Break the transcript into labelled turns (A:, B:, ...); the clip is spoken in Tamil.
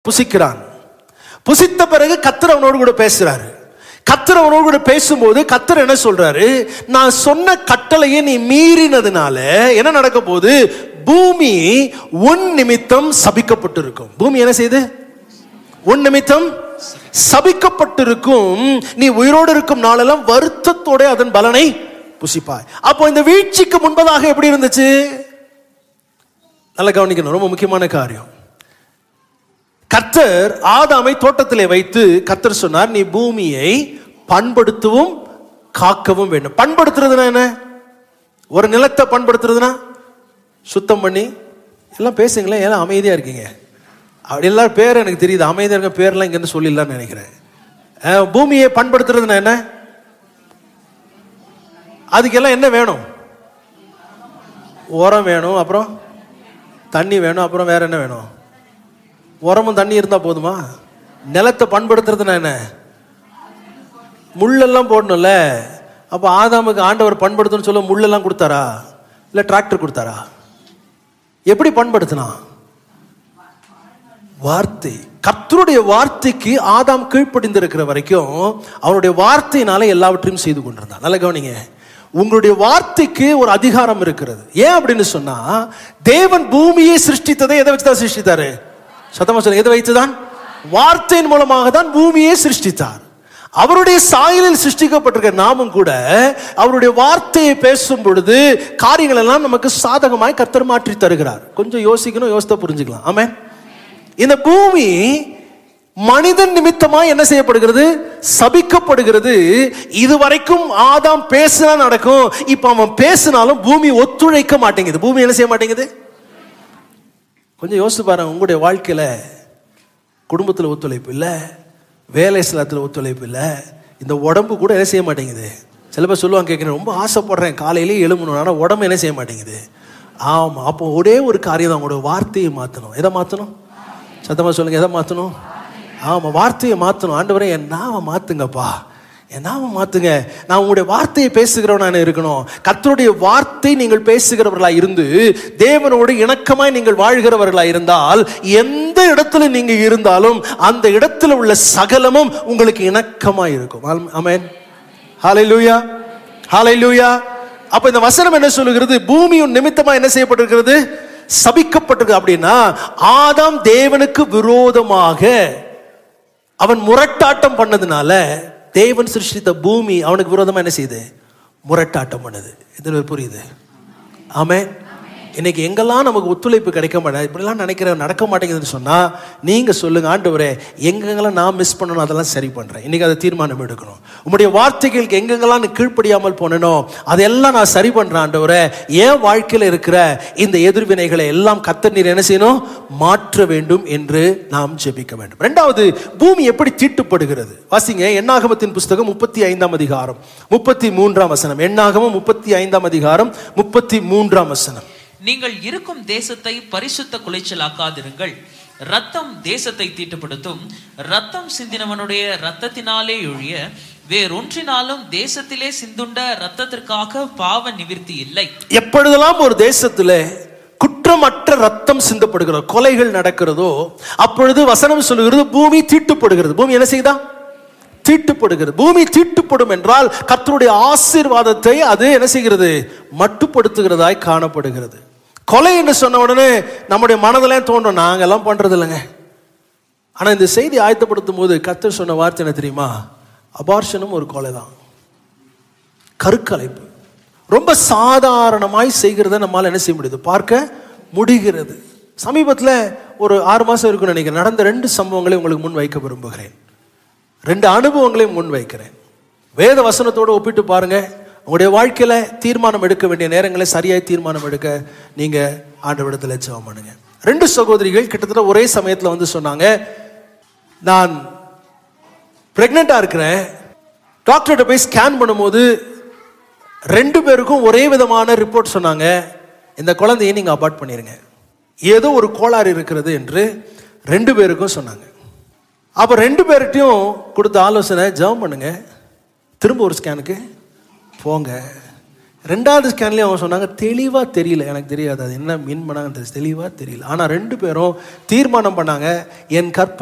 A: புசிக்கிறான் புசித்த பிறகு கத்தர் அவனோடு கூட பேசுறாரு கத்தர் அவனோடு கூட பேசும்போது கத்தர் என்ன சொல்றாரு நான் சொன்ன கட்டளையை நீ மீறினதுனால என்ன நடக்க போகுது பூமி உன் நிமித்தம் சபிக்கப்பட்டிருக்கும் பூமி என்ன செய்யுது உன் நிமித்தம் சபிக்கப்பட்டிருக்கும் நீ உயிரோடு இருக்கும் நாளெல்லாம் வருத்தத்தோட அதன் பலனை புசிப்பாய் அப்போ இந்த வீழ்ச்சிக்கு முன்பதாக எப்படி இருந்துச்சு நல்லா கவனிக்கணும் ரொம்ப முக்கியமான காரியம் கர்த்தர் ஆதாமை தோட்டத்திலே வைத்து கர்த்தர் சொன்னார் நீ பூமியை பண்படுத்தவும் காக்கவும் வேண்டும் பண்படுத்துறதுனா என்ன ஒரு நிலத்தை பண்படுத்துறதுனா சுத்தம் பண்ணி எல்லாம் பேசுங்களேன் எல்லாம் அமைதியா இருக்கீங்க அப்படி எல்லாரும் பேர் எனக்கு தெரியுது அமைதியா இருக்க பேர்லாம் இங்கேருந்து சொல்லிடலாம்னு நினைக்கிறேன் அஹ், பூமியை பண்படுத்துறதுனா என்ன அதுக்கெல்லாம் என்ன வேணும் உரம் வேணும் அப்புறம் தண்ணி வேணும் அப்புறம் வேற என்ன வேணும் உரமும் தண்ணி இருந்தா போதுமா நிலத்தை பண்படுத்துறதுனா என்ன முள்ளெல்லாம் போடணும்ல அப்போ ஆதாமுக்கு ஆண்டவர் பண்படுத்தணும்னு சொல்ல முள்ளெல்லாம் கொடுத்தாரா இல்லை டிராக்டர் கொடுத்தாரா எப்படி பண்படுத்தினா வார்த்தை கர்த்தருடைய வார்த்தைக்கு ஆதாம் கீழ்ப்படிந்திருக்கிற வரைக்கும் அவருடைய வார்த்தையினால எல்லாவற்றையும் செய்து கொண்டிருந்தான் நல்ல கவனிங்க உங்களுடைய வார்த்தைக்கு ஒரு அதிகாரம் இருக்கிறது ஏன் அப்படின்னு சொன்னா தேவன் பூமியை சிருஷ்டித்ததை எதை வச்சு தான் சிருஷ்டித்தாரு சத்தமா சொல்லுங்க எதை வைத்துதான் வார்த்தையின் மூலமாக தான் பூமியை சிருஷ்டித்தார் அவருடைய சாயலில் சிருஷ்டிக்கப்பட்டிருக்க நாமும் கூட அவருடைய வார்த்தையை பேசும் பொழுது காரியங்கள் எல்லாம் நமக்கு சாதகமாய் கர்த்தர் மாற்றி தருகிறார் கொஞ்சம் யோசிக்கணும் யோசித்த புரிஞ்சுக்கலாம் ஆமென் இந்த பூமி மனிதன் நிமித்தமாய் என்ன செய்யப்படுகிறது சபிக்கப்படுகிறது இதுவரைக்கும் ஆதாம் பேசினா நடக்கும் இப்ப அவன் பேசினாலும் பூமி ஒத்துழைக்க மாட்டேங்குது பூமி என்ன செய்ய மாட்டேங்குது கொஞ்சம் யோசிச்சு பாருங்க உங்களுடைய வாழ்க்கையில குடும்பத்தில் ஒத்துழைப்பு இல்லை வேலை ஸ்தலத்தில் ஒத்துழைப்பு இல்லை இந்த உடம்பு கூட என்ன செய்ய மாட்டேங்குது சில பேர் சொல்லுவாங்க கேட்குறேன் ரொம்ப ஆசைப்படுறேன் காலையிலேயே எழும்பணும் ஆனால் உடம்பு என்ன செய்ய மாட்டேங்குது ஆமாம் அப்போ ஒரே ஒரு காரியம் தான் உங்களோட வார்த்தையை மாற்றணும் எதை மாற்றணும் சத்தமாக சொல்லுங்க எதை மாற்றணும் ஆமாம் வார்த்தையை மாற்றணும் ஆண்டவரே என் நாவை மாற்றுங்கப்பா என் நாவை மாற்றுங்க நான் உங்களுடைய வார்த்தையை பேசுகிறவனான இருக்கணும் கர்த்தருடைய வார்த்தை நீங்கள் பேசுகிறவர்களாக இருந்து தேவனோடு இணக்கமாய் நீங்கள் வாழ்கிறவர்களாக இருந்தால் எந்த இடத்துல நீங்க இருந்தாலும் அந்த இடத்துல உள்ள சகலமும் உங்களுக்கு இணக்கமாய் இருக்கும் ஆமென் ஹalleluya ஹalleluya அப்ப இந்த வசனம் என்ன சொல்லுகிறது பூமியின் நிமித்தமா என்ன செய்யப்பட்டிருக்கிறது சபிக்கப்பட்டிருக்கு அப்படின்னா ஆதாம் தேவனுக்கு விரோதமாக அவன் முரட்டாட்டம் பண்ணதுனால தேவன் சிருஷ்டித்த பூமி அவனுக்கு விரோதமா என்ன செய்யுது முரட்டாட்டம் பண்ணுது இது புரியுது ஆமென் இன்னைக்கு எங்கெல்லாம் நமக்கு ஒத்துழைப்பு கிடைக்க மாட்டேன் இப்படிலாம் நினைக்கிற நடக்க மாட்டேங்குதுன்னு சொன்னா நீங்க சொல்லுங்க ஆண்டவரே எங்கெங்கெல்லாம் நான் மிஸ் பண்ணணும் அதெல்லாம் சரி பண்றேன் இன்னைக்கு அதை தீர்மானம் எடுக்கணும் உங்களுடைய வார்த்தைகளுக்கு எங்கெங்கெல்லாம் நான் கீழ்ப்படியாமல் போனனோ அதெல்லாம் நான் சரி பண்றேன் ஆண்டவரே என் வாழ்க்கையில் இருக்கிற இந்த எதிர்வினைகளை எல்லாம் கத்தர் நீர் என்ன செய்யணும் மாற்ற வேண்டும் என்று நாம் ஜெபிக்க வேண்டும் ரெண்டாவது பூமி எப்படி தீட்டுப்படுகிறது வாசிங்க எண்ணாகமத்தின் புஸ்தகம் முப்பத்தி ஐந்தாம் அதிகாரம் முப்பத்தி மூன்றாம் வசனம் எண்ணாகமம் முப்பத்தி ஐந்தாம் அதிகாரம் முப்பத்தி மூன்றாம் வசனம்
B: நீங்கள் இருக்கும் தேசத்தை பரிசுத்த குலைச்சலாக்காதிருங்கள் ரத்தம் தேசத்தை தீட்டுப்படுத்தும் ரத்தம் சிந்தினவனுடைய ரத்தத்தினாலே ஒழிய வேறொன்றினாலும் தேசத்திலே சிந்துண்ட ரத்தத்திற்காக பாவ நிவிர்த்தி இல்லை
A: எப்பொழுதெல்லாம் ஒரு தேசத்துல குற்றமற்ற ரத்தம் சிந்தப்படுகிறதோ கொலைகள் நடக்கிறதோ அப்பொழுது வசனம் சொல்லுகிறது பூமி தீட்டுப்படுகிறது பூமி என்ன செய்யுதா தீட்டுப்படுகிறது பூமி தீட்டுப்படும் என்றால் கர்த்தருடைய ஆசீர்வாதத்தை அது என்ன செய்கிறது மட்டுப்படுத்துகிறதாய் காணப்படுகிறது கொலை என்று சொன்ன உடனே நம்முடைய மனதிலே தோன்றும் நாங்கெல்லாம் பண்றது இல்லைங்க ஆனா இந்த செய்தி ஆயத்தப்படுத்தும் போது கர்த்தர் சொன்ன வார்த்தை என்ன தெரியுமா அபார்ஷனும் ஒரு கொலை தான் கருக்கலைப்பு ரொம்ப சாதாரணமாய் செய்கிறத நம்மால் என்ன செய்ய முடியுது பார்க்க முடிகிறது சமீபத்தில் ஒரு ஆறு மாதம் இருக்குன்னு நினைக்கிறேன் நடந்த ரெண்டு சம்பவங்களை உங்களுக்கு முன் வைக்க விரும்புகிறேன் ரெண்டு அனுபவங்களையும் முன் வைக்கிறேன் வேத வசனத்தோடு ஒப்பிட்டு பாருங்க உங்களுடைய வாழ்க்கையில தீர்மானம் எடுக்க வேண்டிய நேரங்களை சரியாய் தீர்மானம் எடுக்க நீங்க ஆண்டவிடத்தில் ஜெபம் பண்ணுங்க ரெண்டு சகோதரிகள் கிட்டத்தட்ட ஒரே சமயத்தில் வந்து சொன்னாங்க நான் பிரெக்னெண்ட்டாக இருக்கிறேன் டாக்டர்கிட்ட போய் ஸ்கேன் பண்ணும்போது ரெண்டு பேருக்கும் ஒரே விதமான ரிப்போர்ட் சொன்னாங்க இந்த குழந்தையை நீங்கள் அபார்ட் பண்ணிடுங்க ஏதோ ஒரு கோளாறு இருக்கிறது என்று ரெண்டு பேருக்கும் சொன்னாங்க அப்போ ரெண்டு பேர்கிட்டையும் கொடுத்த ஆலோசனை ஜெபம் பண்ணுங்க திரும்ப ஒரு ஸ்கேனுக்கு போங்க ரெண்டாவது ஸ்கேன்லேயும் அவங்க சொன்னாங்க தெளிவாக தெரியல எனக்கு தெரியாது அது என்ன மீன் பண்ணாங்க தெளிவாக தெரியல ஆனால் ரெண்டு பேரும் தீர்மானம் பண்ணாங்க என் கற்ப